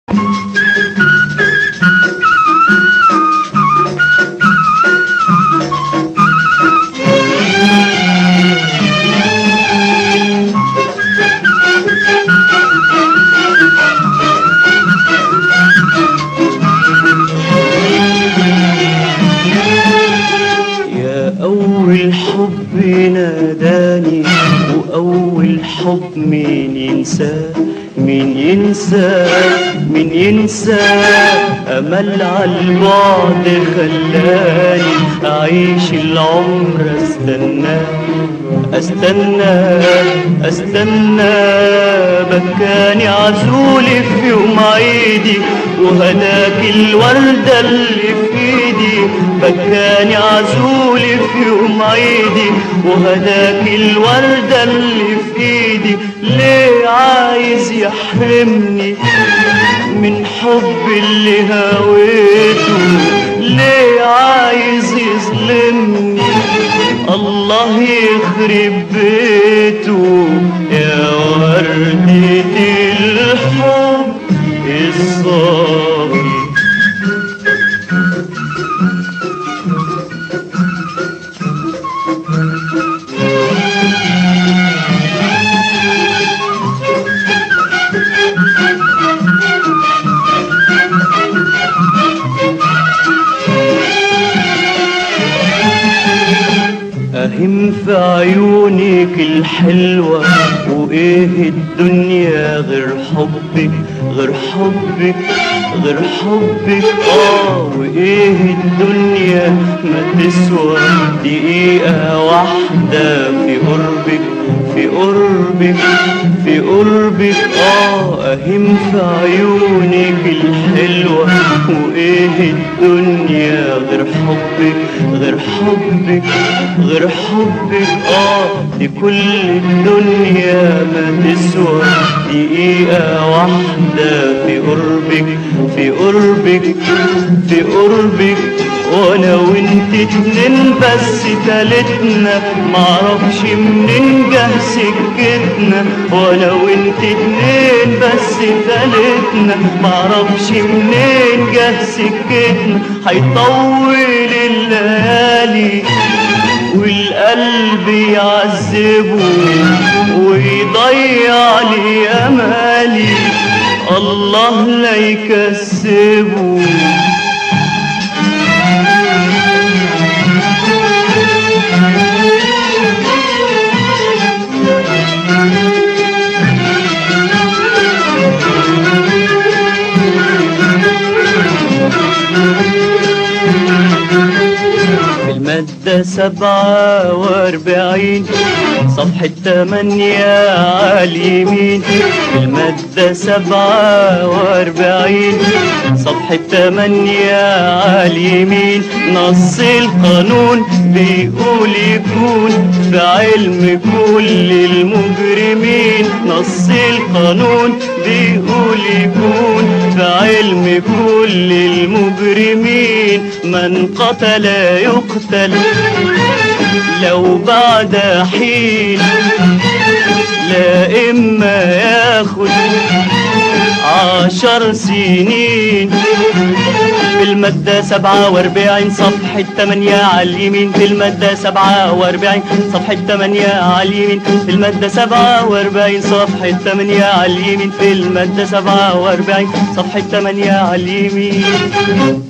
يا أول حب ناداني وأول حب مين ينساه مين ينسى مين ينسى أمل عالبعد خلاني أعيش العمر استنى استنى استنى بكاني عزولي في يوم عيدي وهداك الوردة اللي في ايدي بكاني عزولي في يوم عيدي وهداك الوردة اللي في ايدي ليه عايز يحرمني من حب اللي هويته ليه عايز يظلمني الله يخرب بيته يا وردة الحب الصافي أهم في عيونك الحلوة وإيه الدنيا غير حبك غير حبك غير حبك آه وإيه الدنيا ما تسوى دقيقة واحدة في قربك في قربك في قربك آه أهم في عيونك الحلوة وإيه الدنيا غير حبك غير حبك غير حبك آه دي كل الدنيا ما تسوى دقيقة واحدة في قربك في قربك في قربك وانا وانت اتنين بس تالتنا معرفش منين جه سكتنا وانا وانت اتنين بس تالتنا معرفش منين جه سكتنا هيطول الليالي والقلب يعذبه ويضيع لي امالي الله لا يكسبه في المادة سبعة واربعين صفحة تمانية عاليمين في المادة سبعة واربعين صفحة تمانية عاليمين نص القانون بيقول يكون في علم كل المجرمين نص القانون بيقول يكون في علم كل المجرمين من قتل يقتل لو بعد حين لا إما ياخد عشر سنين في المادة سبعة واربعين صفحة تمانية على اليمين في المادة سبعة واربعين صفحة تمانية على اليمين في المادة سبعة واربعين صفحة تمانية على اليمين في المادة سبعة واربعين صفحة تمانية على اليمين